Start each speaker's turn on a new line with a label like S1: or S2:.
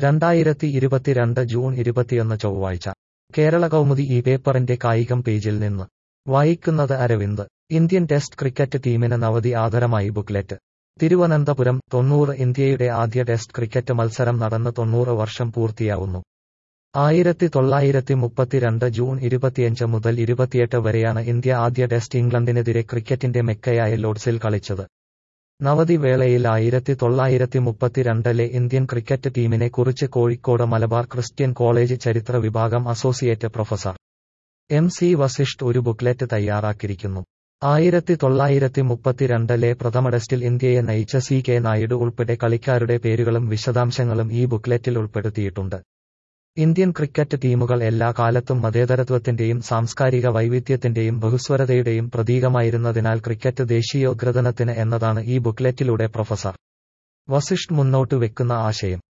S1: രണ്ടായിരത്തി ഇരുപത്തിരണ്ട് ജൂൺ ഇരുപത്തിയൊന്ന് ചൊവ്വാഴ്ച കേരള കൗമുദി ഈ പേപ്പറിന്റെ കായികം പേജിൽ നിന്ന് വായിക്കുന്നത് അരവിന്ദ് ഇന്ത്യൻ ടെസ്റ്റ് ക്രിക്കറ്റ് ടീമിന് നവതി ആദരമായി ബുക്ക്ലെറ്റ് തിരുവനന്തപുരം തൊണ്ണൂറ് ഇന്ത്യയുടെ ആദ്യ ടെസ്റ്റ് ക്രിക്കറ്റ് മത്സരം നടന്ന് തൊണ്ണൂറ് വർഷം പൂർത്തിയാവുന്നു ആയിരത്തി തൊള്ളായിരത്തി മുപ്പത്തിരണ്ട് ജൂൺ ഇരുപത്തിയഞ്ച് മുതൽ ഇരുപത്തിയെട്ട് വരെയാണ് ഇന്ത്യ ആദ്യ ടെസ്റ്റ് ഇംഗ്ലണ്ടിനെതിരെ ക്രിക്കറ്റിന്റെ മെക്കയായ ലോർഡ്സിൽ കളിച്ചത് നവതി വേളയിൽ ആയിരത്തി തൊള്ളായിരത്തി മുപ്പത്തിരണ്ടിലെ ഇന്ത്യൻ ക്രിക്കറ്റ് ടീമിനെ കുറിച്ച് കോഴിക്കോട് മലബാർ ക്രിസ്ത്യൻ കോളേജ് ചരിത്ര വിഭാഗം associate professor M C Vasisht ഒരു ബുക്ക്ലെറ്റ് തയ്യാറാക്കിയിരിക്കുന്നു ആയിരത്തി തൊള്ളായിരത്തി മുപ്പത്തിരണ്ടിലെ പ്രഥമ ടെസ്റ്റിൽ ഇന്ത്യയെ നയിച്ച സി കെ നായിഡു ഉൾപ്പെടെ കളിക്കാരുടെ പേരുകളും വിശദാംശങ്ങളും ഈ ബുക്ക്ലെറ്റിൽ ഉൾപ്പെടുത്തിയിട്ടുണ്ട് ഇന്ത്യൻ ക്രിക്കറ്റ് ടീമുകൾ എല്ലാ കാലത്തും മതേതരത്വത്തിന്റെയും സാംസ്കാരിക വൈവിധ്യത്തിന്റെയും ബഹുസ്വരതയുടെയും പ്രതീകമായിരുന്നതിനാൽ ക്രിക്കറ്റ് ദേശീയോദ്ഗ്രഥനത്തിന് എന്നതാണ് ഈ ബുക്ക്ലെറ്റിലൂടെ പ്രൊഫസർ വസിഷ്ഠ് മുന്നോട്ട് വെക്കുന്ന ആശയം